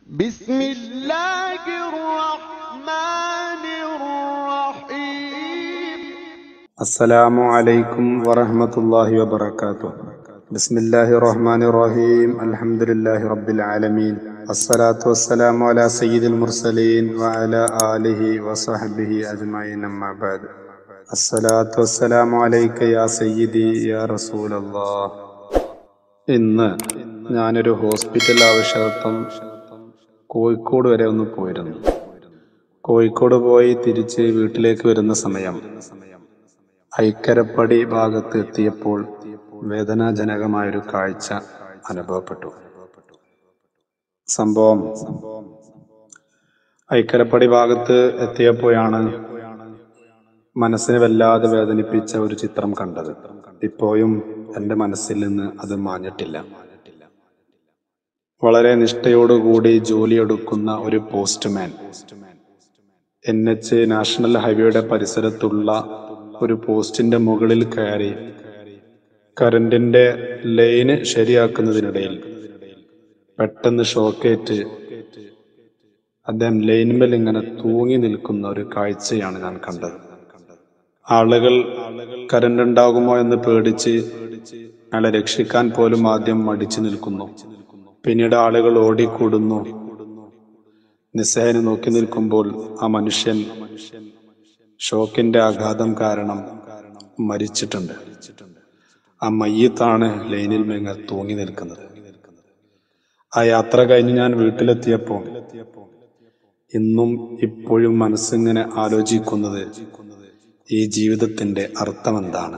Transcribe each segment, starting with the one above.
بسم الله الرحمن الرحيم السلام عليكم ورحمة الله وبركاته بسم الله الرحمن الرحيم الحمد لله رب العالمين الصلاة والسلام على سيد المرسلين وعلى آله وصحبه أجمعين أما بعد الصلاة والسلام عليك يا سيدي يا رسول الله ഇന്ന് ഞാനൊരു ഹോസ്പിറ്റൽ ആവശ്യാർത്ഥം കോഴിക്കോട് വരെ ഒന്ന് പോയിരുന്നു കോഴിക്കോട് പോയി തിരിച്ച് വീട്ടിലേക്ക് വരുന്ന സമയം ഐക്കരപ്പടി ഭാഗത്ത് എത്തിയപ്പോൾ വേദനാജനകമായൊരു കാഴ്ച അനുഭവപ്പെട്ടു സംഭവം ഐക്കരപ്പടി ഭാഗത്ത് എത്തിയപ്പോഴാണ് മനസ്സിനെ വല്ലാതെ വേദനിപ്പിച്ച ഒരു ചിത്രം കണ്ടത് ഇപ്പോഴും എൻ്റെ മനസ്സിൽ നിന്ന് അത് മാഞ്ഞിട്ടില്ല വളരെ നിഷ്ഠയോടുകൂടി ജോലിയെടുക്കുന്ന ഒരു പോസ്റ്റ്മാൻ എൻ എച്ച് നാഷണൽ ഹൈവേയുടെ പരിസരത്തുള്ള ഒരു പോസ്റ്റിന്റെ മുകളിൽ കയറി കറണ്ടിന്റെ ലൈന് ശരിയാക്കുന്നതിനിടയിൽ പെട്ടെന്ന് ഷോക്കേറ്റ് അദ്ദേഹം ലൈൻമേൽ ഇങ്ങനെ തൂങ്ങി നിൽക്കുന്ന ഒരു കാഴ്ചയാണ് ഞാൻ കണ്ടത് ആളുകൾ കരണ്ട് ഉണ്ടാകുമോ എന്ന് പേടിച്ച് അയാളെ രക്ഷിക്കാൻ പോലും ആദ്യം മടിച്ചു നിൽക്കുന്നു പിന്നീട് ആളുകൾ ഓടിക്കൂടുന്നു നിസ്സഹന് നോക്കി നിൽക്കുമ്പോൾ ആ മനുഷ്യൻ ഷോക്കിന്റെ ആഘാതം കാരണം മരിച്ചിട്ടുണ്ട് ആ മയ്യത്താണ് ലൈനിൽ മേങ്ങ തൂങ്ങി നിൽക്കുന്നത് ആ യാത്ര കഴിഞ്ഞ് ഞാൻ വീട്ടിലെത്തിയപ്പോൾ ഇന്നും ഇപ്പോഴും മനസ്സിങ്ങനെ ആലോചിക്കുന്നത് ഈ ജീവിതത്തിന്റെ അർത്ഥം എന്താണ്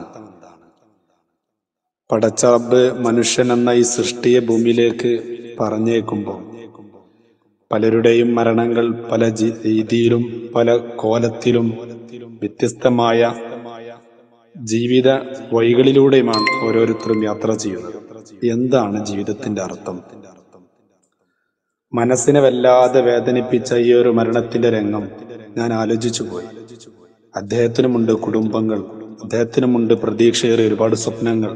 പടച്ചറബ് മനുഷ്യൻ എന്ന ഈ സൃഷ്ടിയെ ഭൂമിയിലേക്ക് പറഞ്ഞേക്കുമ്പോൾ പലരുടെയും മരണങ്ങൾ പല ജി- രീതിയിലും പല കോലത്തിലും വ്യത്യസ്തമായ ജീവിത വഴികളിലൂടെയുമാണ് ഓരോരുത്തരും യാത്ര ചെയ്യുന്നത് എന്താണ് ജീവിതത്തിന്റെ അർത്ഥം മനസ്സിനെ വല്ലാതെ വേദനിപ്പിച്ച ഈ ഒരു മരണത്തിന്റെ രംഗം ഞാൻ ആലോചിച്ചു പോയി അദ്ദേഹത്തിനുമുണ്ട് കുടുംബങ്ങൾ അദ്ദേഹത്തിനുമുണ്ട് പ്രതീക്ഷയേറിയ ഒരുപാട് സ്വപ്നങ്ങൾ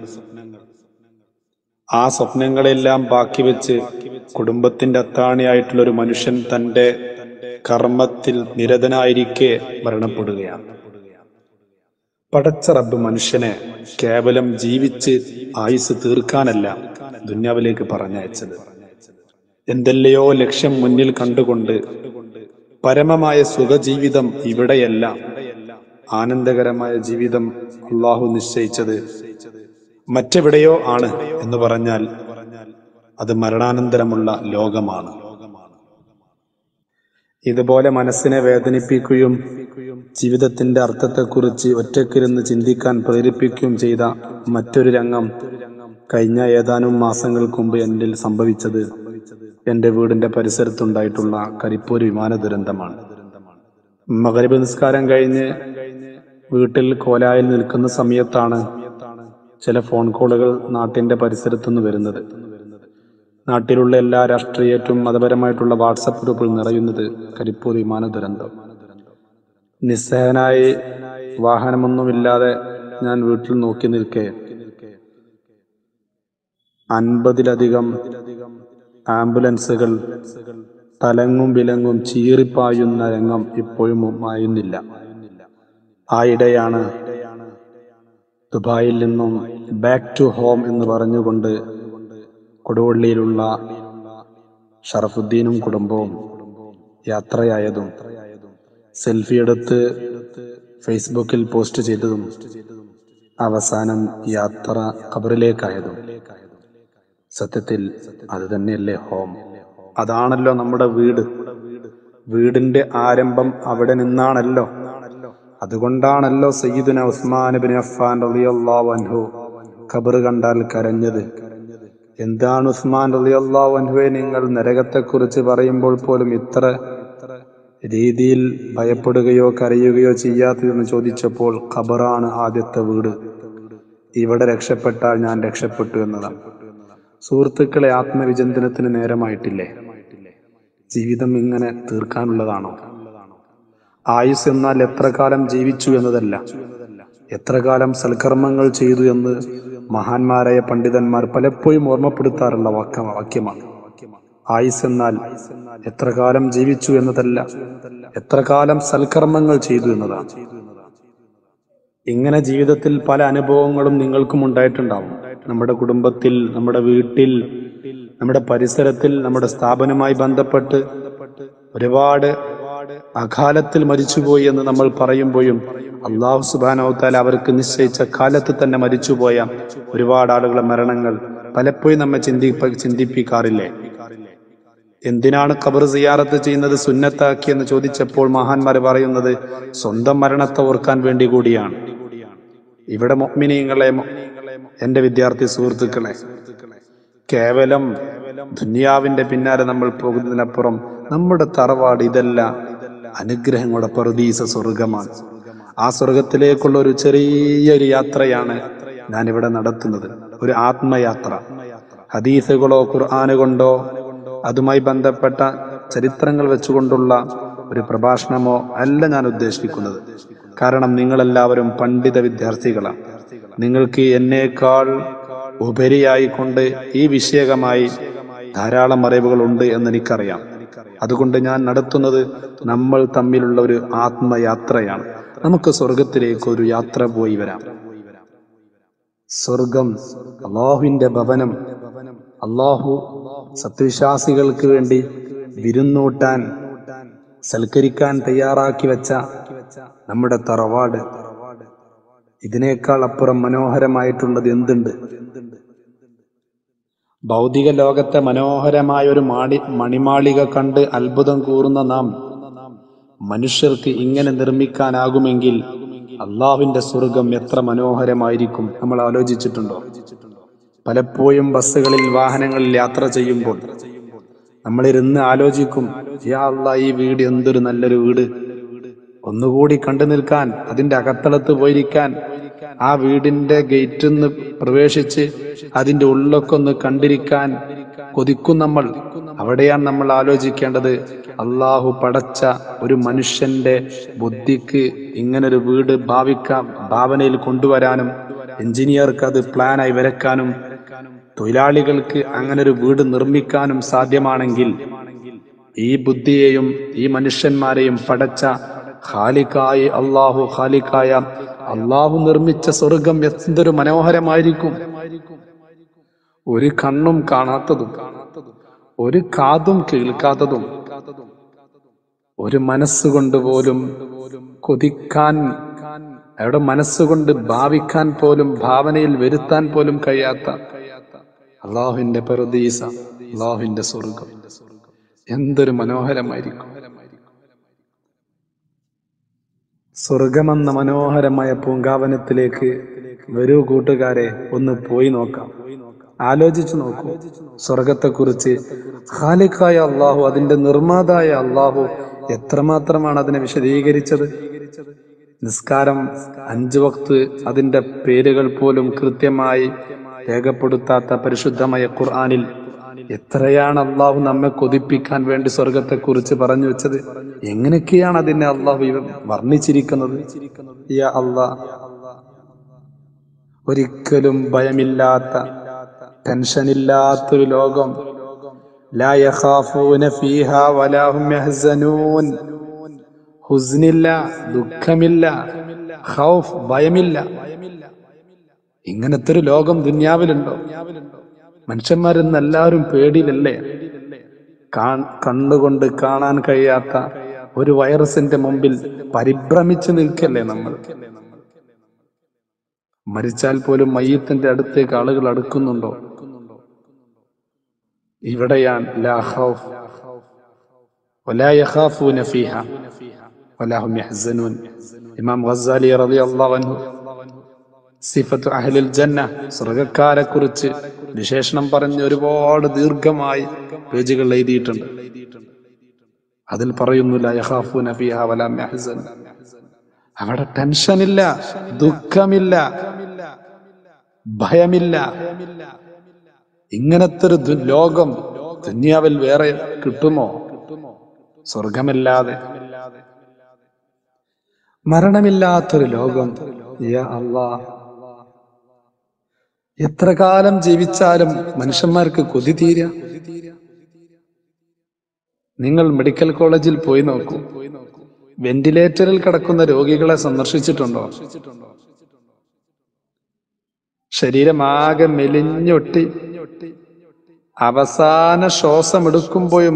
ആ സ്വപ്നങ്ങളെല്ലാം ബാക്കി വെച്ച് കുടുംബത്തിന്റെ അത്താണിയായിട്ടുള്ള ഒരു മനുഷ്യൻ തന്റെ കർമ്മത്തിൽ നിരതനായിരിക്കെ മരണപ്പെടുകയാണ് പടച്ച റബ്ബ് മനുഷ്യനെ കേവലം ജീവിച്ച് ആയുസ് തീർക്കാനല്ല ദുന്യാവിലേക്ക് പറഞ്ഞയച്ചത് എന്തെല്ലയോ ലക്ഷ്യം മുന്നിൽ കണ്ടുകൊണ്ട് പരമമായ സുഖജീവിതം ഇവിടെയല്ല ആനന്ദകരമായ ജീവിതം അള്ളാഹു നിശ്ചയിച്ചത് മറ്റെവിടെയോ ആണ് എന്ന് പറഞ്ഞാൽ അത് മരണാനന്തരമുള്ള ലോകമാണ് ഇതുപോലെ മനസ്സിനെ വേദനിപ്പിക്കുകയും ജീവിതത്തിന്റെ അർത്ഥത്തെക്കുറിച്ച് ഒറ്റക്കിരുന്ന് ചിന്തിക്കാൻ പ്രേരിപ്പിക്കുകയും ചെയ്ത മറ്റൊരു രംഗം കഴിഞ്ഞ ഏതാനും മാസങ്ങൾക്ക് മുമ്പ് എന്നിൽ സംഭവിച്ചത് എന്റെ വീടിന്റെ പരിസരത്തുണ്ടായിട്ടുള്ള കരിപ്പൂർ വിമാന ദുരന്തമാണ് മകരബ് നിസ്കാരം കഴിഞ്ഞ് വീട്ടിൽ കോലായിൽ നിൽക്കുന്ന സമയത്താണ് ചില ഫോൺ കോളുകൾ നാട്ടിന്റെ പരിസരത്തുനിന്ന് വരുന്നത് നാട്ടിലുള്ള എല്ലാ രാഷ്ട്രീയറ്റും മതപരമായിട്ടുള്ള വാട്സപ്പ് ഗ്രൂപ്പിൽ നിറയുന്നത് കരിപ്പൂർ വിമാന ദുരന്തം നിസ്സഹനായി വാഹനമൊന്നുമില്ലാതെ ഞാൻ വീട്ടിൽ നോക്കി നിൽക്കെ അൻപതിലധികം ആംബുലൻസുകൾ തലങ്ങും വിലങ്ങും ചീറിപ്പായുന്ന രംഗം ഇപ്പോഴും മായുന്നില്ല ആയിടെയാണ് ദുബായിൽ നിന്നും ബാക്ക് ടു ഹോം എന്ന് പറഞ്ഞുകൊണ്ട് കൊടുവള്ളിയിലുള്ള ഷറഫുദ്ദീനും കുടുംബവും യാത്രയായതും സെൽഫി എടുത്ത് ഫേസ്ബുക്കിൽ പോസ്റ്റ് ചെയ്തതും അവസാനം യാത്ര ഖബറിലേക്കായതും സത്യത്തിൽ അത് തന്നെയല്ലേ ഹോം അതാണല്ലോ നമ്മുടെ വീട് വീടിന്റെ ആരംഭം അവിടെ നിന്നാണല്ലോ അതുകൊണ്ടാണല്ലോ സയ്യിദുന ഉസ്മാൻ ബിൻ അഫ്ഫാൻ റളിയല്ലാഹു അൻഹു ഖബർ കണ്ടാൽ കരഞ്ഞത് എന്താണ് ഉസ്മാൻ റളിയല്ലാഹു അൻഹുവെ നിങ്ങൾ നരകത്തെക്കുറിച്ച് പറയുമ്പോൾ പോലും ഇത്ര രീതിയിൽ ഭയപ്പെടുകയോ കരയുകയോ ചെയ്യാത്തതെന്ന് ചോദിച്ചപ്പോൾ ഖബറാണ് ആദ്യത്തെ വീട് ഇവിടെ രക്ഷപ്പെട്ടാൽ ഞാൻ രക്ഷപ്പെട്ടു എന്നതാണ് സുഹൃത്തുക്കളെ ആത്മവിചിന്തനത്തിന് നേരമായിട്ടില്ലേ ജീവിതം ഇങ്ങനെ തീർക്കാനുള്ളതാണോ ആയുസ് എന്നാൽ എത്ര കാലം ജീവിച്ചു എന്നതല്ല എത്ര കാലം സൽക്കർമ്മങ്ങൾ ചെയ്തു എന്ന് മഹാന്മാരായ പണ്ഡിതന്മാർ പലപ്പോഴും ഓർമ്മപ്പെടുത്താറുള്ള വാക്യ വാക്യമാണ് ആയുസ് എന്നാൽ എത്ര കാലം ജീവിച്ചു എന്നതല്ല എത്ര കാലം സൽക്കർമ്മങ്ങൾ ചെയ്തു എന്നതാണ് ഇങ്ങനെ ജീവിതത്തിൽ പല അനുഭവങ്ങളും നിങ്ങൾക്കും ഉണ്ടായിട്ടുണ്ടാവും നമ്മുടെ കുടുംബത്തിൽ നമ്മുടെ വീട്ടിൽ നമ്മുടെ പരിസരത്തിൽ നമ്മുടെ സ്ഥാപനവുമായി ബന്ധപ്പെട്ട് ഒരുപാട് അകാലത്തിൽ മരിച്ചുപോയി എന്ന് നമ്മൾ പറയുമ്പോഴും അള്ളാഹു സുബാനോത്താൽ അവർക്ക് നിശ്ചയിച്ച കാലത്ത് തന്നെ മരിച്ചുപോയ ഒരുപാട് ആളുകളെ മരണങ്ങൾ പലപ്പോഴും നമ്മെ ചിന്തിപ്പ ചിന്തിപ്പിക്കാറില്ലേ എന്തിനാണ് ഖബർ സിയാറത്ത് ചെയ്യുന്നത് സുന്നത്താക്കി എന്ന് ചോദിച്ചപ്പോൾ മഹാന്മാർ പറയുന്നത് സ്വന്തം മരണത്തെ ഓർക്കാൻ വേണ്ടി കൂടിയാണ് ഇവിടെ മൊമിനിയങ്ങളെ എന്റെ വിദ്യാർത്ഥി സുഹൃത്തുക്കളെ കേവലം ദുനിയാവിന്റെ പിന്നാലെ നമ്മൾ പോകുന്നതിനപ്പുറം നമ്മുടെ തറവാട് ഇതല്ല അനുഗ്രഹങ്ങളുടെ പ്രതീസ സ്വർഗമാണ് ആ സ്വർഗത്തിലേക്കുള്ള ഒരു ചെറിയൊരു യാത്രയാണ് ഞാൻ ഇവിടെ നടത്തുന്നത് ഒരു ആത്മയാത്ര ഹദീസുകളോ ഖുർആാന് കൊണ്ടോ അതുമായി ബന്ധപ്പെട്ട ചരിത്രങ്ങൾ വെച്ചുകൊണ്ടുള്ള ഒരു പ്രഭാഷണമോ അല്ല ഞാൻ ഉദ്ദേശിക്കുന്നത് കാരണം നിങ്ങളെല്ലാവരും പണ്ഡിത വിദ്യാർത്ഥികളാണ് നിങ്ങൾക്ക് എന്നേക്കാൾ ഉപരിയായിക്കൊണ്ട് ഈ വിഷയകമായി ധാരാളം അറിവുകൾ ഉണ്ട് എന്ന് എനിക്കറിയാം അതുകൊണ്ട് ഞാൻ നടത്തുന്നത് നമ്മൾ തമ്മിലുള്ള ഒരു ആത്മയാത്രയാണ് നമുക്ക് സ്വർഗത്തിലേക്ക് ഒരു യാത്ര പോയി വരാം സ്വർഗം അള്ളാഹുവിന്റെ ഭവനം അള്ളാഹു സത്യവിശ്വാസികൾക്ക് വേണ്ടി വിരുന്നൂട്ടാൻ സൽക്കരിക്കാൻ തയ്യാറാക്കി വെച്ച നമ്മുടെ തറവാട് ഇതിനേക്കാൾ അപ്പുറം മനോഹരമായിട്ടുള്ളത് എന്തുണ്ട് ഭൗതിക ലോകത്തെ മനോഹരമായ ഒരു മാടി മണിമാളിക കണ്ട് അത്ഭുതം കൂറുന്ന നാം മനുഷ്യർക്ക് ഇങ്ങനെ നിർമ്മിക്കാനാകുമെങ്കിൽ അള്ളാഹുവിന്റെ സ്വർഗം എത്ര മനോഹരമായിരിക്കും നമ്മൾ ആലോചിച്ചിട്ടുണ്ടോ പലപ്പോഴും ബസ്സുകളിൽ വാഹനങ്ങളിൽ യാത്ര ചെയ്യുമ്പോൾ നമ്മളിരുന്ന് ആലോചിക്കും യാ അല്ലാ ഈ വീട് എന്തൊരു നല്ലൊരു വീട് ഒന്നുകൂടി കണ്ടു നിൽക്കാൻ അതിന്റെ അകത്തളത്ത് പോയിരിക്കാൻ ആ വീടിന്റെ ഗേറ്റിൽ നിന്ന് പ്രവേശിച്ച് അതിന്റെ ഉള്ളൊക്കെ ഒന്ന് കണ്ടിരിക്കാൻ കൊതിക്കും നമ്മൾ അവിടെയാണ് നമ്മൾ ആലോചിക്കേണ്ടത് അള്ളാഹു പടച്ച ഒരു മനുഷ്യന്റെ ബുദ്ധിക്ക് ഇങ്ങനൊരു വീട് ഭാവിക്കാം ഭാവനയിൽ കൊണ്ടുവരാനും എഞ്ചിനീയർക്ക് അത് പ്ലാനായി വരക്കാനും തൊഴിലാളികൾക്ക് അങ്ങനെ ഒരു വീട് നിർമ്മിക്കാനും സാധ്യമാണെങ്കിൽ ഈ ബുദ്ധിയെയും ഈ മനുഷ്യന്മാരെയും പടച്ച ഖാലിക്കായി അള്ളാഹു ഖാലിക്കായ അള്ളാഹു നിർമ്മിച്ച സ്വർഗം എന്തൊരു മനോഹരമായിരിക്കും ഒരു കണ്ണും കാണാത്തതും ഒരു കാതും കേൾക്കാത്തതും ഒരു മനസ്സുകൊണ്ട് പോലും കൊതിക്കാൻ അയാളുടെ മനസ്സുകൊണ്ട് ഭാവിക്കാൻ പോലും ഭാവനയിൽ വരുത്താൻ പോലും കഴിയാത്ത അള്ളാഹുവിന്റെ പരദീസ അള്ളാഹുവിന്റെ സ്വർഗം എന്തൊരു മനോഹരമായിരിക്കും സ്വർഗമെന്ന മനോഹരമായ പൂങ്കാവനത്തിലേക്ക് വരൂ കൂട്ടുകാരെ ഒന്ന് പോയി നോക്കാം ആലോചിച്ചു നോക്കൂ സ്വർഗത്തെക്കുറിച്ച് ഖാലിഖായ അള്ളാഹു അതിന്റെ നിർമ്മാതായ അള്ളാഹു എത്രമാത്രമാണ് അതിനെ വിശദീകരിച്ചത് നിസ്കാരം അഞ്ചു വക്ത് അതിന്റെ പേരുകൾ പോലും കൃത്യമായി രേഖപ്പെടുത്താത്ത പരിശുദ്ധമായ ഖുർആനിൽ എത്രയാണ് അള്ളാഹു നമ്മെ കൊതിപ്പിക്കാൻ വേണ്ടി സ്വർഗത്തെക്കുറിച്ച് പറഞ്ഞു വെച്ചത് എങ്ങനെയൊക്കെയാണ് അതിനെ അള്ളാഹു ഇവ വർണ്ണിച്ചിരിക്കുന്നത് യാ അള്ളാ ഒരിക്കലും ഭയമില്ലാത്ത ടെൻഷനില്ലാത്തൊരു ലോകം ലാ യഖാഫൂന ഫീഹാ വലാ ഹും യഹ്സനൂൻ ഹുസ്നില്ല ദുഃഖമില്ല ഖൗഫ് ഭയമില്ല ഇങ്ങനത്തെ ഒരു ലോകം ദുന്യാവിലുണ്ടോ മനുഷ്യന്മാരെന്ന് എല്ലാവരും പേടിയിലല്ലേ കാൺ- കണ്ണുകൊണ്ട് കാണാൻ കഴിയാത്ത ഒരു വൈറസിന്റെ മുമ്പിൽ പരിഭ്രമിച്ചു നിൽക്കല്ലേ നമ്മൾ മരിച്ചാൽ പോലും മയ്യത്തിന്റെ അടുത്തേക്ക് ആളുകൾ അടുക്കുന്നുണ്ടോ ഇവിടെയാണ് ലാ ഖൗഫ് വലാ യഖാഫൂന ഫീഹ വലാ ഹും യഹ്സനൂൻ ഇമാം ഗസാലി റളിയല്ലാഹു അൻഹു സിഫത്ത് അഹ്ലിൽ ജന്ന സ്വർഗക്കാരെ കുറിച്ച് വിശേഷണം പറഞ്ഞ് ഒരുപാട് ദീർഘമായി പേജുകൾ എഴുതിയിട്ടുണ്ട് അതിൽ പറയുന്നില്ല യഖാഫൂന ഫീഹ വലാ ഹും യഹ്സനൂൻ അവിടെ ടെൻഷനില്ല ദുഃഖമില്ല ഭയമില്ല ഇങ്ങനത്തെ ഒരു ദു- ലോകം ദുന്യാവിൽ വേറെ കിട്ടുമോ സ്വർഗമില്ലാതെ മരണമില്ലാത്തൊരു ലോകം യാ അല്ലാ എത്ര കാലം ജീവിച്ചാലും മനുഷ്യന്മാർക്ക് കൊതി തീര നിങ്ങൾ മെഡിക്കൽ കോളേജിൽ പോയി നോക്കൂ വെന്റിലേറ്ററിൽ കിടക്കുന്ന രോഗികളെ സന്ദർശിച്ചിട്ടുണ്ടോ ശരീരമാകെ മെലിഞ്ഞൊട്ടി അവസാന ശ്വാസം എടുക്കുമ്പോഴും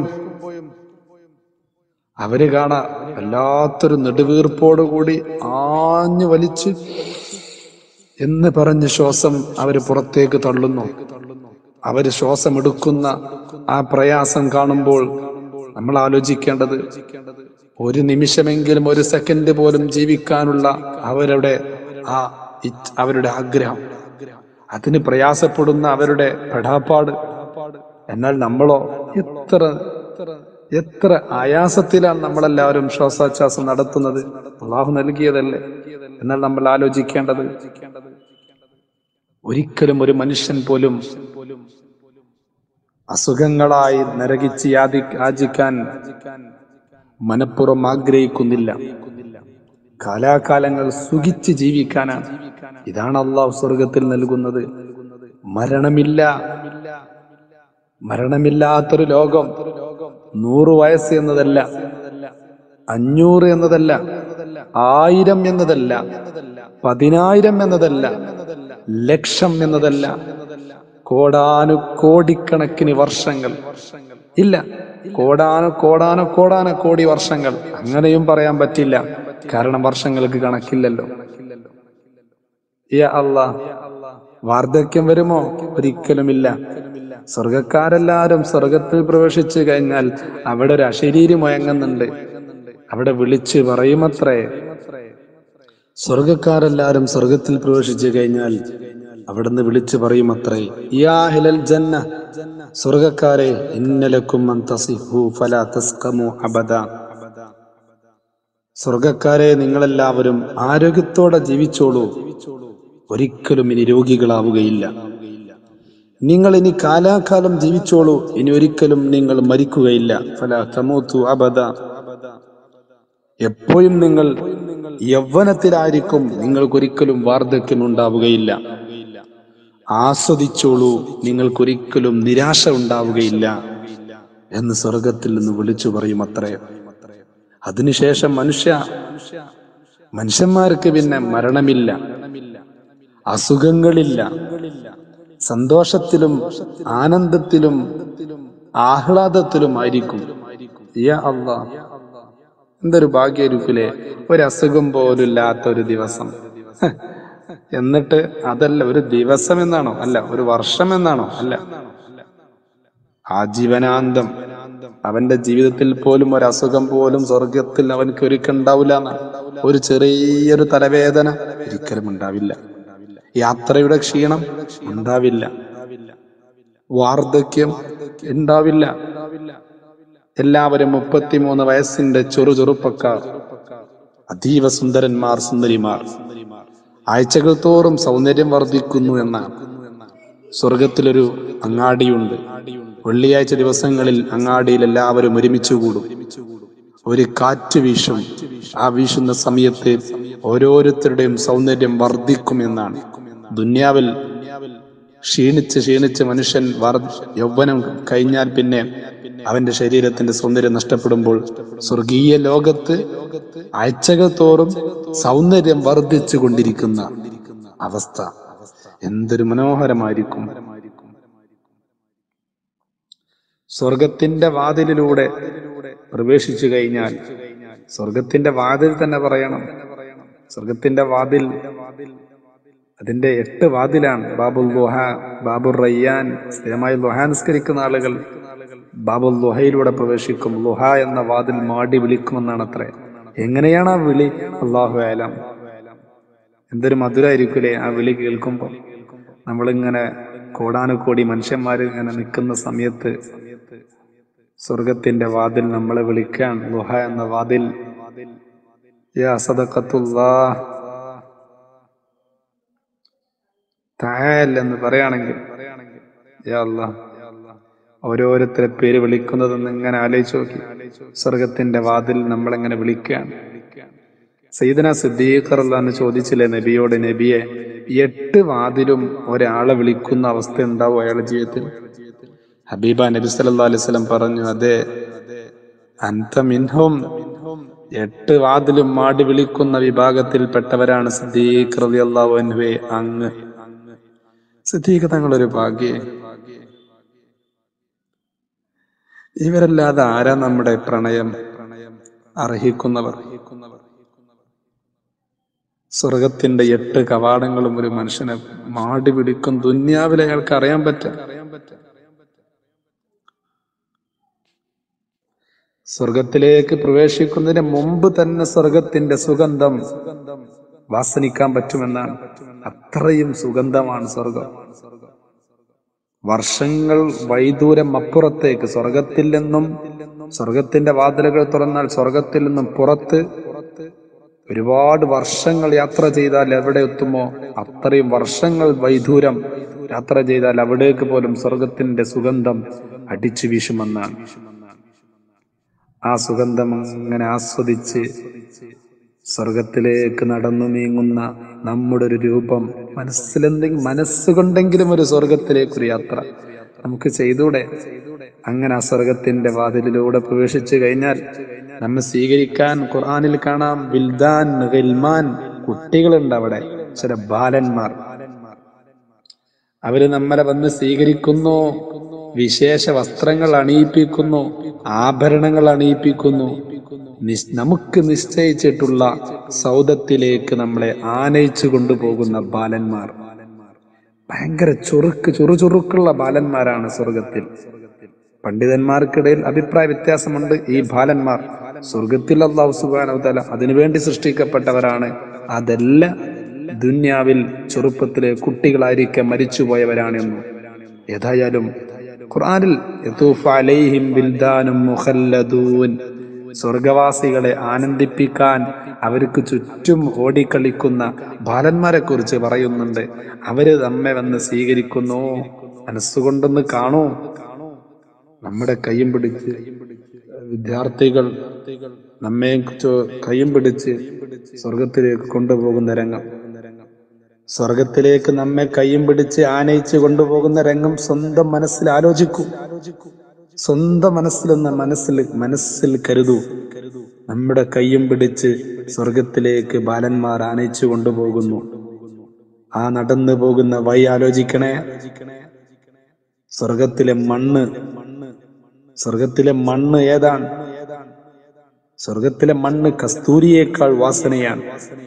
അവര് കാണാ വല്ലാത്തൊരു നെടുവീർപ്പോടുകൂടി ആഞ്ഞു വലിച്ച് എന്ന് പറഞ്ഞ് ശ്വാസം അവര് പുറത്തേക്ക് തള്ളുന്നു അവര് ശ്വാസം എടുക്കുന്ന ആ പ്രയാസം കാണുമ്പോൾ നമ്മൾ ആലോചിക്കേണ്ടത് ഒരു നിമിഷമെങ്കിലും ഒരു സെക്കൻഡ് പോലും ജീവിക്കാനുള്ള അവരുടെ ആ ഇച്ഛ- അവരുടെ ആഗ്രഹം അതിന് പ്രയാസപ്പെടുന്ന അവരുടെ പെടാപ്പാട് എന്നാൽ നമ്മളോ എത്ര എത്ര ആയാസത്തിലാണ് നമ്മളെല്ലാവരും ശ്വാസോച്ഛ്വാസം നടത്തുന്നത് അള്ളാഹു നൽകിയതല്ലേ എന്നാൽ നമ്മൾ ആലോചിക്കേണ്ടത് ഒരിക്കലും ഒരു മനുഷ്യൻ പോലും അസുഖങ്ങളായി നരകിച്ച് യാതി യാചിക്കാൻ മനഃപൂർവ്വം ആഗ്രഹിക്കുന്നില്ല കാലാകാലങ്ങൾ സുഖിച്ച് ജീവിക്കാനാണ് ഇതാണ് അള്ളാഹു സ്വർഗത്തിൽ നൽകുന്നത് മരണമില്ല മരണമില്ലാത്തൊരു ലോകം നൂറ് വയസ്സ് എന്നതല്ല അഞ്ഞൂറ് എന്നതല്ല ആയിരം എന്നതല്ല പതിനായിരം എന്നതല്ല ലക്ഷം എന്നതല്ല കോടാനു കോടിക്കണക്കിന് വർഷങ്ങൾ ഇല്ല കോടാനു കോടാനു കോടാന കോടി വർഷങ്ങൾ അങ്ങനെയും പറയാൻ പറ്റില്ല കാരണം വർഷങ്ങൾക്ക് കണക്കില്ലല്ലോ യാ അല്ലാ വാർദ്ധക്യം വരുമോ ഒരിക്കലുമില്ല സ്വർഗക്കാരെല്ലാരും സ്വർഗത്തിൽ പ്രവേശിച്ചു കഴിഞ്ഞാൽ അവിടെ ഒരു അശരീരി മുയങ്ങുന്നുണ്ട് അവിടെ വിളിച്ച് പറയുമത്രേ സ്വർഗക്കാരെല്ലാരും സ്വർഗത്തിൽ പ്രവേശിച്ചു കഴിഞ്ഞാൽ അവിടുന്ന് വിളിച്ചു പറയുമത്രേ യാ ഹിലൽ ജന്ന സ്വർഗക്കാരെ ഇന്നലക്കും അൻ തസിഹു ഫലാ തസ്കമു അബദ സ്വർഗക്കാരെ നിങ്ങളെല്ലാവരും ആരോഗ്യത്തോടെ ജീവിച്ചോളൂ ഒരിക്കലും ഇനി രോഗികളാവുകയില്ല നിങ്ങൾ ഇനി കാലാകാലം ജീവിച്ചോളൂ ഇനി ഒരിക്കലും നിങ്ങൾ മരിക്കുകയില്ല ഫല തമൂത്തു അബദ എപ്പോഴും നിങ്ങൾ യൗവനത്തിലായിരിക്കും നിങ്ങൾക്കൊരിക്കലും വാർദ്ധക്യം ഉണ്ടാവുകയില്ല ആസ്വദിച്ചോളൂ നിങ്ങൾക്കൊരിക്കലും നിരാശ ഉണ്ടാവുകയില്ല എന്ന് സ്വർഗത്തിൽ നിന്ന് വിളിച്ചു പറയും അത്രേ അതിനുശേഷം മനുഷ്യ മനുഷ്യന്മാർക്ക് പിന്നെ മരണമില്ല അസുഖങ്ങളില്ല സന്തോഷത്തിലും ആനന്ദത്തിലും ആഹ്ലാദത്തിലും ആയിരിക്കും യാ അല്ലാ എന്തൊരു ഭാഗ്യരുക്കിലെ ഒരു അസുഖം പോലും ഇല്ലാത്ത ഒരു ദിവസം ഹ്. എന്നിട്ട് അതല്ല ഒരു ദിവസം എന്നാണോ അല്ല ഒരു വർഷം എന്നാണോ അല്ല ആജീവനാന്തം അവന്റെ ജീവിതത്തിൽ പോലും ഒരു അസുഖം പോലും സ്വർഗത്തിൽ അവനക്ക് ഒരിക്കലും ഉണ്ടാവില്ല എന്നാണ് ഒരു ചെറിയൊരു തലവേദന ഒരിക്കലും ഉണ്ടാവില്ല യാത്രയുടെ ക്ഷീണം ഉണ്ടാവില്ല വാർദ്ധക്യം ഉണ്ടാവില്ല എല്ലാവരും മുപ്പത്തിമൂന്ന് വയസ്സിന്റെ ചെറു ചെറുപ്പക്കാർ അതീവ സുന്ദരന്മാർ സുന്ദരിമാർ ആഴ്ചകൾ തോറും സൗന്ദര്യം വർദ്ധിക്കുന്നു എന്നാണ് സ്വർഗത്തിലൊരു അങ്ങാടിയുണ്ട് വെള്ളിയാഴ്ച ദിവസങ്ങളിൽ അങ്ങാടിയിൽ എല്ലാവരും ഒരുമിച്ച് കൂടും ഒരു കാറ്റ് വീശും ആ വീശുന്ന സമയത്ത് ഓരോരുത്തരുടെയും സൗന്ദര്യം വർദ്ധിക്കുമെന്നാണ് ദുന്യാവിൽ ക്ഷീണിച്ച് ക്ഷീണിച്ച് മനുഷ്യൻ വർ യൗവനം കഴിഞ്ഞാൽ പിന്നെ അവന്റെ ശരീരത്തിന്റെ സൗന്ദര്യം നഷ്ടപ്പെടുമ്പോൾ സ്വർഗീയ ലോകത്ത് ആഴ്ചകൾ തോറും സൗന്ദര്യം വർദ്ധിച്ചു കൊണ്ടിരിക്കുന്ന അവസ്ഥ എന്തൊരു മനോഹരമായിരിക്കും സ്വർഗത്തിന്റെ വാതിലിലൂടെ പ്രവേശിച്ചു കഴിഞ്ഞാൽ സ്വർഗത്തിന്റെ വാതിൽ തന്നെ പറയണം സ്വർഗത്തിന്റെ വാതിൽ അതിന്റെ എട്ട് വാതിലാണ് ബാബുൽ ലുഹ ബാബുൽ റയ്യാൻ സ്ഥിരമായി ലുഹ നിസ്കരിക്കുന്ന ആളുകൾ ബാബുൽ ലുഹയിലൂടെ പ്രവേശിക്കും ലുഹ എന്ന വാതിൽ മാടി വിളിക്കുമെന്നാണ് അത്രേ എങ്ങനെയാണ് ആ വിളി അള്ളാഹു ആലം എന്തൊരു മധുരായിരിക്കൂലേ ആ വിളി കേൾക്കുമ്പോൾ നമ്മളിങ്ങനെ കോടാനുകോടി മനുഷ്യന്മാർ ഇങ്ങനെ നിൽക്കുന്ന സമയത്ത് സ്വർഗത്തിന്റെ വാതിൽ നമ്മളെ വിളിക്കാൻ ലുഹ എന്ന വാതിൽ യാ സദഖത്തുല്ലാ താൽ എന്ന് പറയുകയാണെങ്കിൽ യാ അല്ലാ ഓരോരുത്തരെ പേര് വിളിക്കുന്നതെന്ന് ഇങ്ങനെ ആലോചിച്ച് നോക്കി സ്വർഗത്തിന്റെ വാതിൽ നമ്മളെങ്ങനെ വിളിക്കുകയാണ് സയ്യിദന സിദ്ദീഖർ അല്ലാന്ന് ചോദിച്ചില്ലേ നബിയോട് നബിയെ എട്ട് വാതിലും ഒരാളെ വിളിക്കുന്ന അവസ്ഥ ഉണ്ടാവും അയാളുടെ ജീവിതത്തിൽ ഹബീബ നബി സല്ലല്ലാഹു അലൈഹി വസല്ലം പറഞ്ഞു അതെ അന്ത മിൻഹും എട്ട് വാതിലും മാടി വിളിക്കുന്ന വിഭാഗത്തിൽപ്പെട്ടവരാണ് സിദ്ദീഖ് റളിയല്ലാഹു അൻഹുവേ അങ്ങ് സിദ്ദീഖ് തങ്ങളൊരു ഭാഗ്യേ ഇവരല്ലാതെ ആരാ നമ്മുടെ പ്രണയം അർഹിക്കുന്നവർ സ്വർഗത്തിന്റെ എട്ട് കവാടങ്ങളും ഒരു മനുഷ്യനെ മാടി പിടിക്കും ദുന്യാവിൽ അയാൾക്ക് അറിയാൻ പറ്റും സ്വർഗത്തിലേക്ക് പ്രവേശിക്കുന്നതിന് മുമ്പ് തന്നെ സ്വർഗത്തിന്റെ സുഗന്ധം വാസനിക്കാൻ പറ്റുമെന്നാണ് അത്രയും സുഗന്ധമാണ് സ്വർഗം വർഷങ്ങൾ വൈദൂരം അപ്പുറത്തേക്ക് സ്വർഗത്തിൽ നിന്നും സ്വർഗത്തിന്റെ വാതിലുകൾ തുറന്നാൽ സ്വർഗത്തിൽ നിന്നും പുറത്ത് ഒരുപാട് വർഷങ്ങൾ യാത്ര ചെയ്താൽ എവിടെ എത്തുമോ അത്രയും വർഷങ്ങൾ വൈദൂരം യാത്ര ചെയ്താൽ അവിടേക്ക് പോലും സ്വർഗത്തിന്റെ സുഗന്ധം അടിച്ചു വീശുമെന്നാണ് ആ സുഗന്ധം അങ്ങനെ ആസ്വദിച്ച് സ്വർഗത്തിലേക്ക് നടന്നു നീങ്ങുന്ന നമ്മുടെ ഒരു രൂപം മനസ്സിലെന്തെങ്കിലും മനസ്സുകൊണ്ടെങ്കിലും ഒരു സ്വർഗത്തിലേക്കൊരു യാത്ര നമുക്ക് ചെയ്തൂടെ അങ്ങനെ ആ സ്വർഗത്തിന്റെ വാതിലിലൂടെ പ്രവേശിച്ചു കഴിഞ്ഞാൽ നമ്മെ സ്വീകരിക്കാൻ ഖുർആനിൽ കാണാം വിൽദാൻ ഗിൽമാൻ കുട്ടികളുണ്ട് അവിടെ ചില ബാലന്മാർ അവര് നമ്മളെ വന്ന് സ്വീകരിക്കുന്നു വിശേഷ വസ്ത്രങ്ങൾ അണിയിപ്പിക്കുന്നു ആഭരണങ്ങൾ അണിയിപ്പിക്കുന്നു നിസ്- നമുക്ക് നിശ്ചയിച്ചിട്ടുള്ള സൗദത്തിലേക്ക് നമ്മളെ ആനയിച്ചു കൊണ്ടുപോകുന്ന ബാലന്മാർ ഭയങ്കര ചുറുക്ക് ചുറുചുറുക്കുള്ള ബാലന്മാരാണ് സ്വർഗത്തിൽ പണ്ഡിതന്മാർക്കിടയിൽ അഭിപ്രായ വ്യത്യാസമുണ്ട് ഈ ബാലന്മാർ സ്വർഗത്തിൽ അള്ളാഹു സുബാനവതല അതിനുവേണ്ടി സൃഷ്ടിക്കപ്പെട്ടവരാണ് അതല്ല ദുന്യാവിൽ ചെറുപ്പത്തിലെ കുട്ടികളായിരിക്കെ മരിച്ചുപോയവരാണെന്നും ഏതായാലും ഖുർആനിൽ യതൂഫു അലൈഹിം ബിൽദാനും മുഖല്ലദൂൻ സ്വർഗവാസികളെ ആനന്ദിപ്പിക്കാൻ അവർക്ക് ചുറ്റും ഓടിക്കളിക്കുന്ന ബാലന്മാരെ കുറിച്ച് പറയുന്നുണ്ട് അവര് നമ്മെ വന്ന് സ്വീകരിക്കുന്നു മനസ്സുകൊണ്ടൊന്ന് കാണൂ നമ്മുടെ കൈയും പിടിച്ച് വിദ്യാർത്ഥികൾ നമ്മെ ചോ- കൈയും പിടിച്ച് സ്വർഗത്തിലേക്ക് കൊണ്ടുപോകുന്ന രംഗം സ്വർഗത്തിലേക്ക് നമ്മെ കൈയും പിടിച്ച് ആനയിച്ച് കൊണ്ടുപോകുന്ന രംഗം സ്വന്തം മനസ്സിൽ ആലോചിക്കൂ സ്വന്തം മനസ്സിലെന്ന മനസ്സിൽ മനസ്സിൽ കരുതൂ നമ്മുടെ കൈയും പിടിച്ച് സ്വർഗത്തിലേക്ക് ബാലന്മാർ ആനയിച്ചു കൊണ്ടുപോകുന്നു ആ നടന്നു പോകുന്ന വഴി ആലോചിക്കണേ സ്വർഗത്തിലെ മണ്ണ് സ്വർഗത്തിലെ മണ്ണ് ഏതാണ് സ്വർഗത്തിലെ മണ്ണ് കസ്തൂരിയേക്കാൾ വാസനയാണ്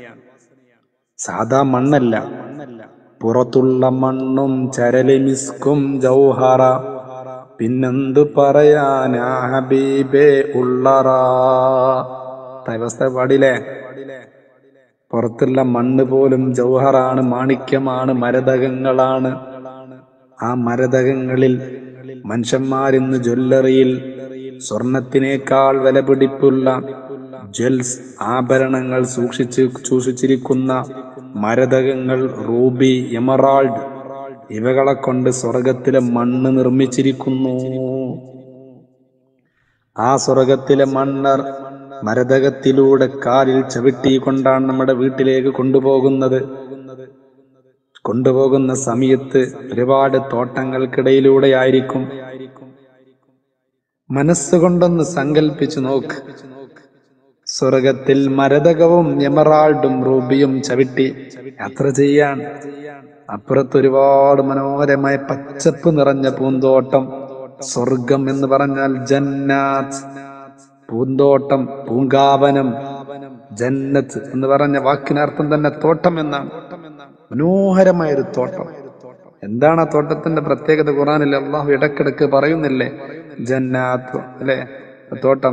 സാധാ മണ്ണല്ല പുറത്തുള്ള മണ്ണും ചരലിമിസ്കും ജൗഹറ പിന്നെന്തു പറയാനാ ഹബീബേ ഉള്ളറ അവസ്ഥ പാടില്ലേ പുറത്തുള്ള മണ്ണ് പോലും ജൗഹറാണ് മാണിക്യമാണ് മരതകങ്ങളാണ് ആ മരതകങ്ങളിൽ മനുഷ്യന്മാരിന്ന് ജ്വല്ലറിയിൽ സ്വർണത്തിനേക്കാൾ വിലപിടിപ്പുള്ള ജ്വൽസ് ആഭരണങ്ങൾ സൂക്ഷിച്ച് സൂക്ഷിച്ചിരിക്കുന്ന മരതകങ്ങൾ റൂബി എമറാൾഡ് ഇവകളെ കൊണ്ട് സ്വർഗത്തിലെ മണ്ണ് നിർമ്മിച്ചിരിക്കുന്നു ആ സ്വർഗത്തിലെ മണ്ണർ മരതകത്തിലൂടെ കാലിൽ ചവിട്ടിക്കൊണ്ടാണ് നമ്മുടെ വീട്ടിലേക്ക് കൊണ്ടുപോകുന്നത് കൊണ്ടുപോകുന്ന സമയത്ത് ഒരുപാട് തോട്ടങ്ങൾക്കിടയിലൂടെ ആയിരിക്കും മനസ്സുകൊണ്ടൊന്ന് സങ്കല്പിച്ചു നോക്ക് സ്വർഗത്തിൽ മരതകവും എമറാൾഡും റൂബിയും ചവിട്ടി യാത്ര ചെയ്യാൻ അപ്പുറത്ത് ഒരുപാട് മനോഹരമായ പച്ചപ്പ് നിറഞ്ഞ പൂന്തോട്ടം സ്വർഗം എന്ന് പറഞ്ഞാൽ ജന്നാത്ത് പൂന്തോട്ടം പൂങ്കാവനം ജന്നത്ത് എന്ന് പറഞ്ഞ വാക്കിനർത്ഥം തന്നെ തോട്ടം എന്നാണ് മനോഹരമായ ഒരു തോട്ടം എന്താണ് ആ തോട്ടത്തിന്റെ പ്രത്യേകത ഖുറാനിൽ അള്ളാഹു ഇടക്കിടക്ക് പറയുന്നില്ലേ ജന്നാത്ത് അല്ലെ തോട്ടം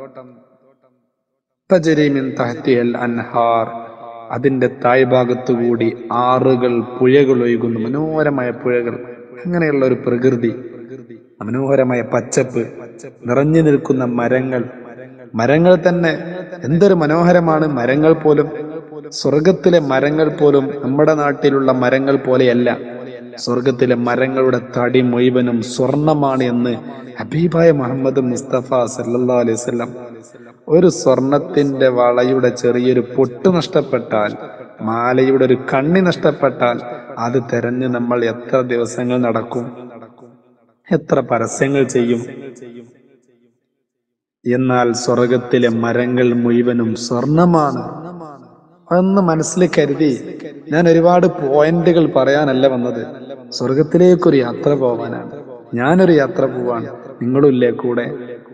തജരീമിൻ തഹ്തിയൽ അൻഹാർ അതിന്റെ താഴ്ഭാഗത്തുകൂടി ആറുകൾ പുഴകൾ ഒഴുകുന്നു മനോഹരമായ പുഴകൾ അങ്ങനെയുള്ള ഒരു പ്രകൃതി മനോഹരമായ പച്ചപ്പ് നിറഞ്ഞു നിൽക്കുന്ന മരങ്ങൾ മരങ്ങൾ തന്നെ എന്തൊരു മനോഹരമാണ് മരങ്ങൾ പോലും സ്വർഗത്തിലെ മരങ്ങൾ പോലും നമ്മുടെ നാട്ടിലുള്ള മരങ്ങൾ പോലെയല്ല സ്വർഗത്തിലെ മരങ്ങളുടെ തടി മുഴുവനും സ്വർണമാണ് എന്ന് ഹബീബായ മുഹമ്മദ് മുസ്തഫ സല്ലല്ലാഹു അലൈഹി വസല്ലം ഒരു സ്വർണത്തിന്റെ വളയുടെ ചെറിയൊരു പൊട്ട് നഷ്ടപ്പെട്ടാൽ മാലയുടെ ഒരു കണ്ണി നഷ്ടപ്പെട്ടാൽ അത് തെരഞ്ഞ് നമ്മൾ എത്ര ദിവസങ്ങൾ നടക്കും എത്ര പരസ്യങ്ങൾ ചെയ്യും എന്നാൽ സ്വർഗത്തിലെ മരങ്ങൾ മുഴുവനും സ്വർണമാണ് അതൊന്ന് മനസ്സിൽ കരുതി ഞാൻ ഒരുപാട് പോയിന്റുകൾ പറയാനല്ല വന്നത് സ്വർഗത്തിലേക്കൊരു യാത്ര പോവാനാണ് ഞാനൊരു യാത്ര പോവാണ് നിങ്ങളുമില്ലേ കൂടെ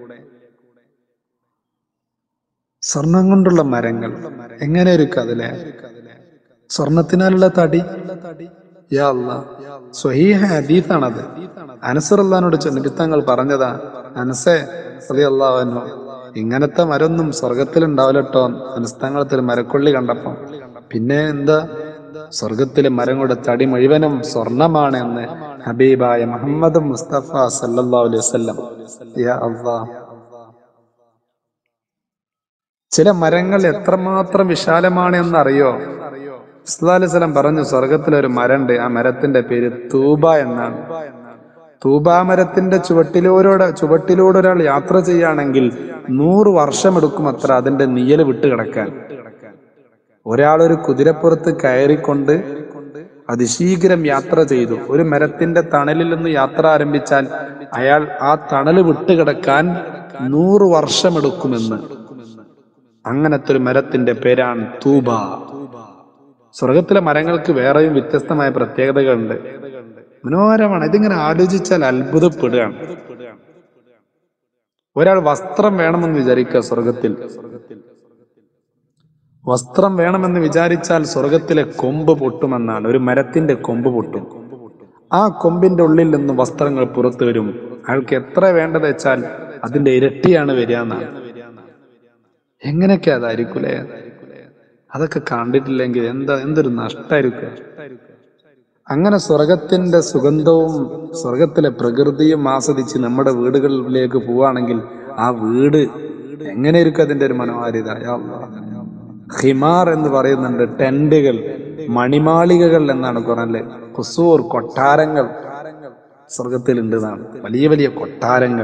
സ്വർണം കൊണ്ടുള്ള മരങ്ങൾ എങ്ങനെ ഒരു കഥലെ സ്വർണത്തിനാലുള്ള തടി യാ അല്ലാ സ്വഹീഹ ഹദീസാണത് അനസറല്ലാനോട് നബിത്തങ്ങൾ പറഞ്ഞതാ അനസേ അള്ളാഹു ഇങ്ങനത്തെ മരൊന്നും സ്വർഗത്തിലുണ്ടാവില്ലട്ടോ അനസ്തങ്ങളത്തിൽ മരക്കൊള്ളി കണ്ടപ്പം പിന്നെ എന്താ സ്വർഗത്തിലെ മരങ്ങളുടെ തടി മുഴുവനും സ്വർണമാണ് എന്ന് ഹബീബായ മുഹമ്മദ് മുസ്തഫ സല്ലല്ലാഹു അലൈഹി വസല്ലം യാ അല്ലാഹ് ചില മരങ്ങൾ എത്രമാത്രം വിശാലമാണ് എന്നറിയോ ഇസ്ലാലിസ്ലം പറഞ്ഞു സ്വർഗത്തിലെ ഒരു മരണ്ട് ആ മരത്തിന്റെ പേര് തൂബ എന്നാണ് തൂബാ മരത്തിന്റെ ചുവട്ടിലൂടെ ചുവട്ടിലൂടെ ഒരാൾ യാത്ര ചെയ്യുകയാണെങ്കിൽ നൂറ് വർഷമെടുക്കും അത്ര അതിന്റെ നിയല് വിട്ടുകിടക്കാൻ ഒരാൾ ഒരു കുതിരപ്പുറത്ത് കയറിക്കൊണ്ട് അതിശീഘ്രം യാത്ര ചെയ്തു ഒരു മരത്തിന്റെ തണലിൽ നിന്ന് യാത്ര ആരംഭിച്ചാൽ അയാൾ ആ തണല് വിട്ടുകിടക്കാൻ നൂറ് വർഷമെടുക്കുമെന്ന് അങ്ങനത്തെ ഒരു മരത്തിന്റെ പേരാണ് തൂബ സ്വർഗത്തിലെ മരങ്ങൾക്ക് വേറെയും വ്യത്യസ്തമായ പ്രത്യേകതകളുണ്ട് മനോഹരമാണ് ഇതിങ്ങനെ ആലോചിച്ചാൽ അത്ഭുതപ്പെടുകയാണ് ഒരാൾ വസ്ത്രം വേണമെന്ന് വിചാരിക്കുക സ്വർഗത്തിൽ വസ്ത്രം വേണമെന്ന് വിചാരിച്ചാൽ സ്വർഗത്തിലെ കൊമ്പ് പൊട്ടുമെന്നാണ് ഒരു മരത്തിന്റെ കൊമ്പ് പൊട്ടും ആ കൊമ്പിന്റെ ഉള്ളിൽ നിന്ന് വസ്ത്രങ്ങൾ പുറത്തു വരും അയാൾക്ക് എത്ര വേണ്ടത് വെച്ചാൽ അതിന്റെ ഇരട്ടിയാണ് വരിക എന്നാണ് എങ്ങനെയൊക്കെ അതായിരിക്കൂലേ അതൊക്കെ കണ്ടിട്ടില്ലെങ്കിൽ എന്താ എന്തൊരു നഷ്ടായിരിക്കും അങ്ങനെ സ്വർഗത്തിന്റെ സുഗന്ധവും സ്വർഗത്തിലെ പ്രകൃതിയും ആസ്വദിച്ച് നമ്മുടെ വീടുകളിലേക്ക് പോവുകയാണെങ്കിൽ ആ വീട് എങ്ങനെയിരിക്കും അതിന്റെ ഒരു മനോഹാരിത യാ അല്ലാ. ഹിമാർ എന്ന് പറയുന്നുണ്ട് ടെന്റുകൾ മണിമാളികകൾ എന്നാണ് ഖുറാനില് കുസൂർ കൊട്ടാരങ്ങൾ സ്വർഗത്തിലുണ്ട് എന്നാണ് വലിയ വലിയ കൊട്ടാരങ്ങൾ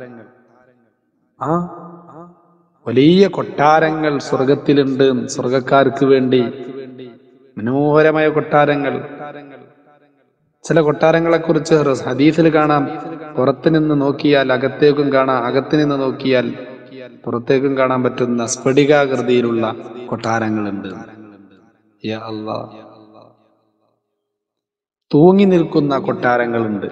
ആ വലിയ കൊട്ടാരങ്ങൾ സ്വർഗത്തിലുണ്ട് സ്വർഗക്കാർക്ക് വേണ്ടി മനോഹരമായ കൊട്ടാരങ്ങൾ ചില കൊട്ടാരങ്ങളെ കുറിച്ച് ഹദീസിൽ കാണാം പുറത്തു നിന്ന് നോക്കിയാൽ അകത്തേക്കും കാണാം അകത്തു നിന്ന് നോക്കിയാൽ പുറത്തേക്കും കാണാൻ പറ്റുന്ന സ്ഫടികാകൃതിയിലുള്ള കൊട്ടാരങ്ങളുണ്ട് യാ അല്ലാ. തൂങ്ങി നിൽക്കുന്ന കൊട്ടാരങ്ങളുണ്ട്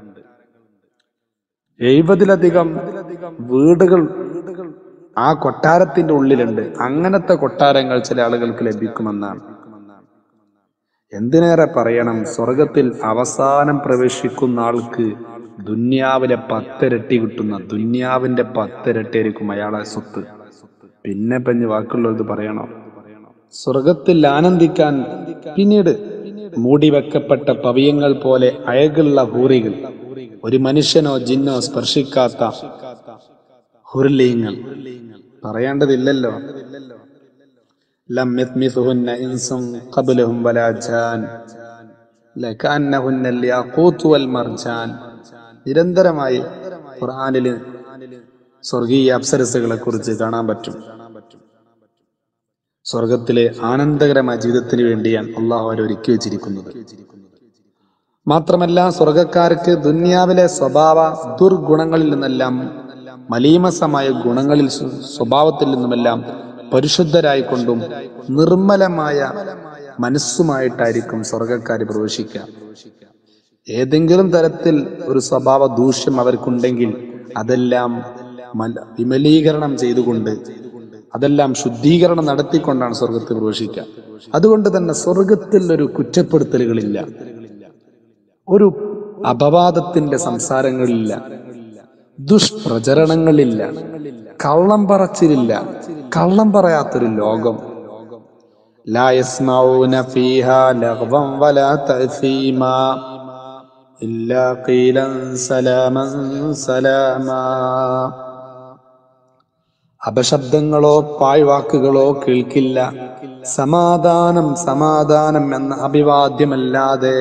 എഴുപതിലധികം വീടുകൾ ആ കൊട്ടാരത്തിന്റെ ഉള്ളിലുണ്ട് അങ്ങനത്തെ കൊട്ടാരങ്ങൾ ചില ആളുകൾക്ക് ലഭിക്കുമെന്നാണ് എന്തിനേറെ പറയണം സ്വർഗത്തിൽ അവസാനം പ്രവേശിക്കുന്ന ആൾക്ക് ദുന്യാവിലെ പത്തിരട്ടി കിട്ടുന്ന ദുന്യാവിന്റെ പത്തിരട്ടി ആയിരിക്കും അയാളെ സ്വത്ത് പിന്നെ പഞ്ഞ് വാക്കുള്ളത് പറയണോ സ്വർഗത്തിൽ ആനന്ദിക്കാൻ പിന്നീട് മൂടി വെക്കപ്പെട്ട പവിയങ്ങൾ പോലെ അഴകുള്ള ഹൂറികൾ ഒരു മനുഷ്യനോ ജിന്നോ സ്പർശിക്കാത്ത ഹുർലീങ്ങൾ പറയേണ്ടതില്ലല്ലോ ലം യത്മിസുഹുന്ന ഇൻസും ഖബ്ലഹും വലാ ജാൻ ലകഅന്നഹുന്ന അൽയാഖൂത്ത് വൽ മർജാൻ നിരന്തരമായി ഖുർആനിൽ സ്വർഗീയ അപ്സരസുകളെ കുറിച്ച് കാണാൻ പറ്റും സ്വർഗത്തിലെ ആനന്ദകരമായ ജീവിതത്തിന് വേണ്ടിയാണ് അള്ളാഹു അവരെ ഒരുക്കി വെച്ചിരിക്കുന്നത് മാത്രമല്ല സ്വർഗക്കാർക്ക് ദുന്യാവിലെ സ്വഭാവ ദുർഗുണങ്ങളിൽ നിന്നെല്ലാം മലീമസമായ ഗുണങ്ങളിൽ സ്വ- സ്വഭാവത്തിൽ നിന്നുമെല്ലാം പരിശുദ്ധരായിക്കൊണ്ടും നിർമ്മലമായ മനസ്സുമായിട്ടായിരിക്കും സ്വർഗക്കാർ പ്രവേശിക്കുക ഏതെങ്കിലും തരത്തിൽ ഒരു സ്വഭാവ ദൂഷ്യം അവർക്കുണ്ടെങ്കിൽ അതെല്ലാം മല- വിമലീകരണം ചെയ്തുകൊണ്ട് അതെല്ലാം ശുദ്ധീകരണം നടത്തിക്കൊണ്ടാണ് സ്വർഗത്തിൽ പ്രവേശിക്കുക അതുകൊണ്ട് തന്നെ സ്വർഗത്തിൽ ഒരു കുറ്റപ്പെടുത്തലുകളില്ല ഒരു അപവാദത്തിന്റെ സംസാരങ്ങളില്ല ദുഷ്പ്രചരണങ്ങളില്ല കള്ളം പറച്ചിലില്ല കള്ളം പറയാത്തൊരു ലോകം ലാ യസ്മഊന ഫീഹാ ലഗ്വൻ വലാ തഅസീമാ ഇല്ലാ ഖീലൻ സലാമൻ സലാമാ അപശബ്ദങ്ങളോ പാഴ്വാക്കുകളോ കേൾക്കില്ല സമാധാനം സമാധാനം എന്ന അഭിവാദ്യമല്ലാതെ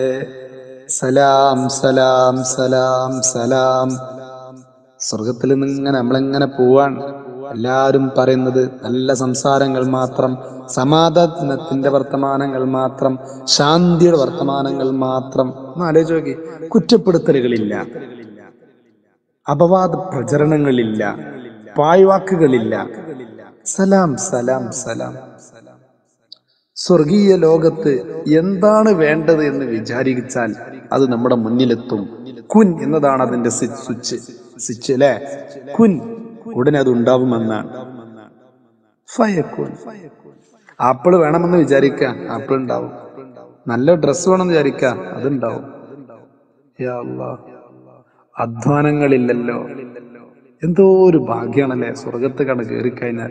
സലാം സലാം സലാം സലാം സ്വർഗത്തിൽ നിന്ന് ഇങ്ങനെ നമ്മളിങ്ങനെ പോവാൻ എല്ലാവരും പറയുന്നത് നല്ല സംസാരങ്ങൾ മാത്രം സമാധാനത്തിന്റെ വർത്തമാനങ്ങൾ മാത്രം ശാന്തിയുടെ വർത്തമാനങ്ങൾ മാത്രം ഒന്ന് ആലോചിച്ച് നോക്കി കുറ്റപ്പെടുത്തലുകളില്ല അപവാദ പ്രചരണങ്ങളില്ല പായ്വാക്കുകളില്ല സലാം സലാം സലാം സ്വർഗീയ ലോകത്ത് എന്താണ് വേണ്ടത് എന്ന് വിചാരിച്ചാൽ അത് നമ്മുടെ മുന്നിലെത്തും കുൻ എന്നതാണ് അതിന്റെ സി- സ്വിച്ച് സ്വിച്ച് അല്ലെ കുൻ ഉടനെ അത് ഉണ്ടാവുമെന്നാണ് ഫയക്കുൻ ആപ്പിൾ വേണമെന്ന് വിചാരിക്കുക ആപ്പിൾ ഉണ്ടാവും നല്ല ഡ്രസ്സ് വേണമെന്ന് വിചാരിക്കുക അതുണ്ടാവും യാ അല്ലാ. അധ്വാനങ്ങളില്ലല്ലോ എന്തോ ഒരു ഭാഗ്യാണല്ലേ സ്വർഗത്ത് കണ്ട് കയറിക്കഴിഞ്ഞാൽ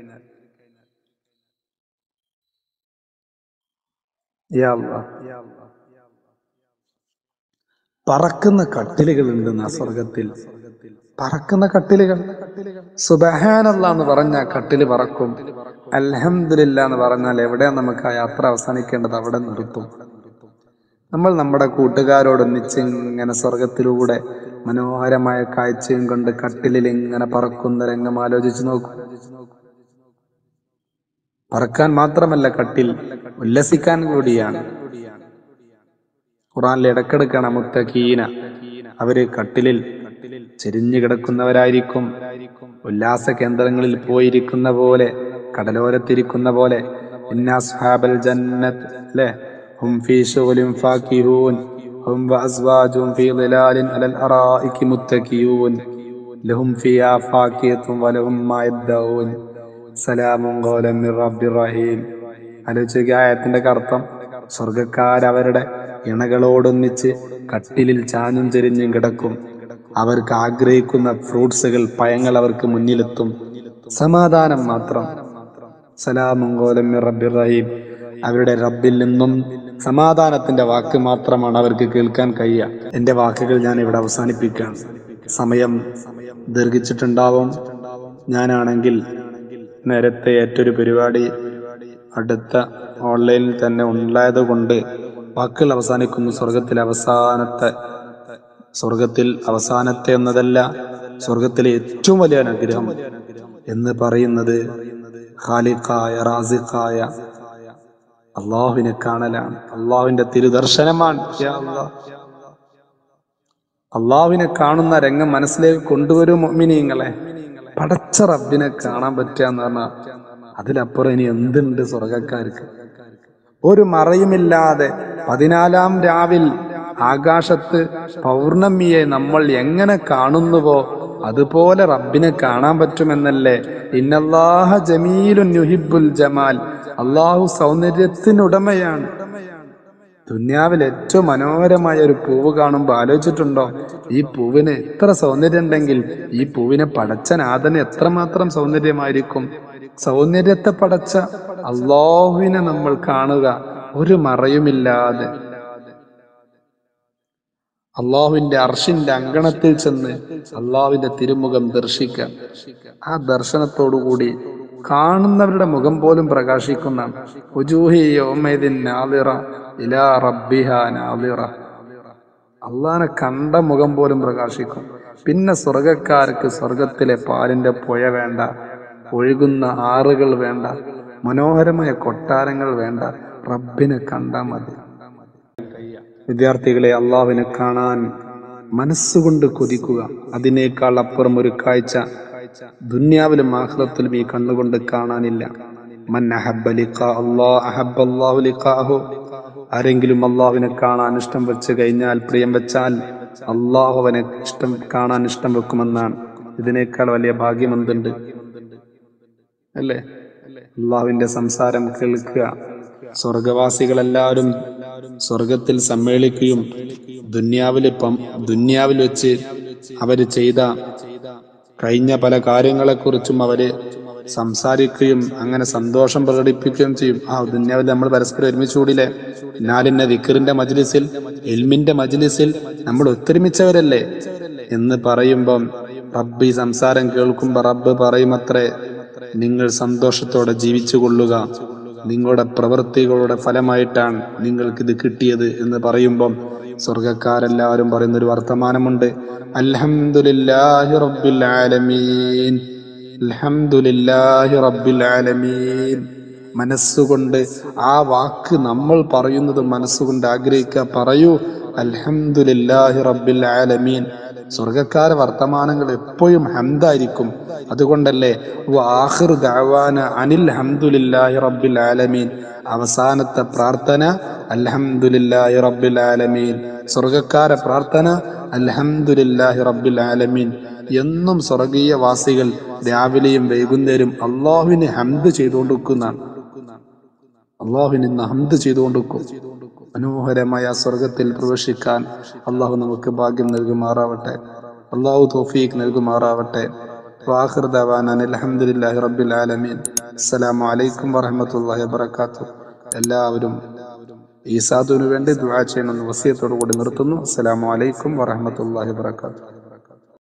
യാ അല്ലാ. പറക്കുന്ന കട്ടിലുകൾ ഉണ്ട് ആ സ്വർഗത്തിൽ പറക്കുന്ന കട്ടിലുകൾ സുബഹാനല്ല എന്ന് പറഞ്ഞ കട്ടില് പറക്കും അൽഹംദുലില്ല എന്ന് പറഞ്ഞാൽ എവിടെയാണ് നമുക്ക് ആ യാത്ര അവസാനിക്കേണ്ടത് അവിടെ നിർത്തും നമ്മൾ നമ്മുടെ കൂട്ടുകാരോടൊന്നിച്ച് ഇങ്ങനെ സ്വർഗത്തിലൂടെ മനോഹരമായ കാഴ്ചയും കൊണ്ട് കട്ടിലിൽ ഇങ്ങനെ പറക്കുന്ന രംഗം ആലോചിച്ച് നോക്കൂ പറക്കാൻ മാത്രമല്ല കട്ടിൽ ഉല്ലസിക്കാൻ കൂടിയാണ് ഖുറാനിൽ ഇടക്കിടക്കാണ് മുത്തഖീന അവര് കട്ടിലിൽ ചെരിഞ്ഞു കിടക്കുന്നവരായിരിക്കും ഉല്ലാസ കേന്ദ്രങ്ങളിൽ പോയിരിക്കുന്ന പോലെ കടലോരത്തിരിക്കുന്ന പോലെ ഇന്നാസ്ഹാബൽ ജന്നത്ത് അല്ലേ ഹും ഫീ ശുഗ്ലിൻ ഫാക്കിഹൂൻ ഹും വഅസ്വാജും ഫീ ളിലാലിൻ അലൽ അറായികി മുത്തഖിയൂൻ ലഹും ഫിയാ ഫാക്കിയത്തും വലഹും മാ യദ്ദഊൻ സലാമുൻ ഖൗലൻ മിർ റബ്ബിർ റഹീം ആലോചിക്കുക ആയത്തിന്റെ അർത്ഥം സ്വർഗക്കാരവരുടെ ഇണകളോടൊന്നിച്ച് കട്ടിലിൽ ചാഞ്ഞും ചെരിഞ്ഞും കിടക്കും അവർക്ക് ആഗ്രഹിക്കുന്ന ഫ്രൂട്ട്സുകൾ പഴങ്ങൾ അവർക്ക് മുന്നിലെത്തും സമാധാനം മാത്രം സലാമുൻ ഖൗലൻ മിർ റബ്ബിർ റഹീം അവരുടെ റബ്ബിൽ നിന്നും സമാധാനത്തിന്റെ വാക്ക് മാത്രമാണ് അവർക്ക് കേൾക്കാൻ കഴിയുക എന്റെ വാക്കുകൾ ഞാൻ ഇവിടെ അവസാനിപ്പിക്കുകയാണ് സമയം ദീർഘിച്ചിട്ടുണ്ടാവും ഞാനാണെങ്കിൽ നേരത്തെ ഏറ്റൊരു പരിപാടി അടുത്ത ഓൺലൈനിൽ തന്നെ ഉണ്ടായത് കൊണ്ട് വാക്കുകൾ അവസാനിക്കുന്നു സ്വർഗത്തിൽ അവസാനത്തെ സ്വർഗത്തിൽ അവസാനത്തെ എന്നതല്ല സ്വർഗത്തിലെ ഏറ്റവും വലിയ അനുഗ്രഹം എന്ന് പറയുന്നത് ഖാലിഖായ റാസിഖായ അള്ളാഹുവിനെ കാണലാണ് അള്ളാഹുവിന്റെ തിരുദർശനമാണ് യാ അല്ലാ. അള്ളാഹുവിനെ കാണുന്ന രംഗം മനസ്സിലേക്ക് കൊണ്ടുവരും മൊമിനിയങ്ങളെ പടച്ച റബ്ബിനെ കാണാൻ പറ്റുക എന്ന് പറഞ്ഞാൽ അതിലപ്പുറം ഇനി എന്തുണ്ട് സ്വർഗക്കാർക്ക് ഒരു മറയുമില്ലാതെ പതിനാലാം രാവിൽ ആകാശത്ത് പൗർണമിയെ നമ്മൾ എങ്ങനെ കാണുന്നുവോ അതുപോലെ റബ്ബിനെ കാണാൻ പറ്റുമെന്നല്ലേ ഇന്നല്ലാഹ ജമീലുൻ യുഹിബ്ബുൽ ജമാൽ അള്ളാഹു സൗന്ദര്യത്തിനുടമയാണ് ദുന്യാവിൽ ഏറ്റവും മനോഹരമായ ഒരു പൂവ് കാണുമ്പോൾ ആലോചിച്ചിട്ടുണ്ടോ ഈ പൂവിന് എത്ര സൗന്ദര്യം ഉണ്ടെങ്കിൽ ഈ പൂവിനെ പടച്ച നാഥന് എത്രമാത്രം സൗന്ദര്യമായിരിക്കും സൗന്ദര്യത്തെ പടച്ച അള്ളാഹുവിനെ നമ്മൾ കാണുക ഒരു മറയുമില്ലാതെ അള്ളാഹുവിന്റെ അർഷിന്റെ അങ്കണത്തിൽ ചെന്ന് അള്ളാഹുവിന്റെ തിരുമുഖം ദർശിക്കുക ആ ദർശനത്തോടുകൂടി കാണുന്നവരുടെ മുഖം പോലും പ്രകാശിക്കുന്നതാണ് ഉജൂഹി യൗമൈദിൻ നാദിറ ഇലാ റബ്ബിഹ നാദിറ അള്ളാഹിനെ കണ്ട മുഖം പോലും പ്രകാശിക്കും പിന്നെ സ്വർഗക്കാർക്ക് സ്വർഗത്തിലെ പാലിന്റെ പുഴ വേണ്ട ഒഴുകുന്ന ആറുകൾ വേണ്ട മനോഹരമായ കൊട്ടാരങ്ങൾ വേണ്ട റബ്ബിനെ കണ്ടാൽ മതി വിദ്യാർത്ഥികളെ അള്ളാഹുവിനെ കാണാൻ മനസ്സുകൊണ്ട് കൊതിക്കുക അതിനേക്കാൾ അപ്പുറം ഒരു കാഴ്ച ദുന്യാവിലും ആഹ്ലത്തിലും ഈ കണ്ണുകൊണ്ട് കാണാനില്ല മൻ അഹബ്ബ ലിഖാ അല്ലാഹ് അഹബ്ബ അല്ലാഹു ലിഖാഹു ആരെങ്കിലും അള്ളാഹുവിനെ കാണാൻ ഇഷ്ടം വെച്ച് കഴിഞ്ഞാൽ പ്രിയം വെച്ചാൽ അള്ളാഹു അവനെ ഇഷ്ടം കാണാൻ ഇഷ്ടം വെക്കുമെന്നാണ് ഇതിനേക്കാൾ വലിയ ഭാഗ്യം എന്തുണ്ട് അല്ലേ അള്ളാഹുവിന്റെ സംസാരം കേൾക്കുക സ്വർഗവാസികളെല്ലാവരും സ്വർഗത്തിൽ സമ്മേളിക്കുകയും ദുന്യാവിൽ പം ദുന്യാവിൽ വെച്ച് അവര് ചെയ്ത കഴിഞ്ഞ പല കാര്യങ്ങളെക്കുറിച്ചും അവര് സംസാരിക്കുകയും അങ്ങനെ സന്തോഷം പ്രകടിപ്പിക്കുകയും ചെയ്യും ആ ദുന്യാവിൽ നമ്മൾ പരസ്പരം ഒരുമിച്ച് കൂടിയില്ലേ നാലിന്റെ ദിക്കറിന്റെ മജ്ലിസിൽ എൽമിന്റെ മജ്ലിസിൽ നമ്മൾ ഒത്തൊരുമിച്ചവരല്ലേ എന്ന് പറയുമ്പം റബ്ബ് ഈ സംസാരം കേൾക്കുമ്പോ റബ്ബ് പറയുമത്രേ നിങ്ങൾ സന്തോഷത്തോടെ ജീവിച്ചു കൊള്ളുക നിങ്ങളുടെ പ്രവൃത്തികളുടെ ഫലമായിട്ടാണ് നിങ്ങൾക്ക് ഇത് കിട്ടിയത് എന്ന് പറയുമ്പം സ്വർഗക്കാരെല്ലാവരും പറയുന്ന ഒരു വർത്തമാനമുണ്ട് അൽഹംദുലില്ലാഹി റബ്ബിൽ ആലമീൻ അൽഹംദുലില്ലാഹി റബ്ബിൽ ആലമീൻ മനസ്സുകൊണ്ട് ആ വാക്ക് നമ്മൾ പറയുന്നത് മനസ്സുകൊണ്ട് ആഗ്രഹിക്കുക പറയൂ അൽഹംദുലില്ലാഹി റബ്ബിൽ ആലമീൻ സ്വർഗക്കാര വർത്തമാനങ്ങൾ എപ്പോഴും ഹംദായിരിക്കും അതുകൊണ്ടല്ലേ ആഖിർ ദഅവാന അനിൽ ഹംദുലില്ലാഹി റബ്ബിൽ ആലമീൻ അവസാനത്തെ പ്രാർത്ഥന അൽഹംദുലില്ലാഹി റബ്ബിൽ ആലമീൻ സ്വർഗക്കാര പ്രാർത്ഥന അൽഹംദുലില്ലാഹി റബ്ബിൽ ആലമീൻ എന്നും സ്വർഗീയ വാസികൾ രാവിലെയും വൈകുന്നേരം അള്ളാഹുവിനെ ഹംദ് ചെയ്തുകൊണ്ടിരിക്കുന്നതാണ് അള്ളാഹുവിന് ഇന്ന് ഹംദ് ചെയ്തുകൊണ്ടിരിക്കും മനോഹരമായ ആ സ്വർഗത്തിൽ പ്രവേശിക്കാൻ അള്ളാഹു നമുക്ക് ഭാഗ്യം നൽകുമാറാവട്ടെ അള്ളാഹു തോഫീക്ക് നൽകുമാറാവട്ടെ വാഹിർ ദവാനാൻ അലഹമുല്ലാഹി റബ്ബിൽ ആലമീൻ അസ്സലാമു അലൈക്കും വറഹമത്തല്ലാഹി വബറകാതുഹു എല്ലാവരും ഈ സാധുവിന് വേണ്ടി ദുആ ചെയ്യണമെന്ന് വസിയത്തോടു കൂടി നിർത്തുന്നു അസ്സലാമു അലൈക്കും വറഹമത്തല്ലാഹി വബറകാതുഹു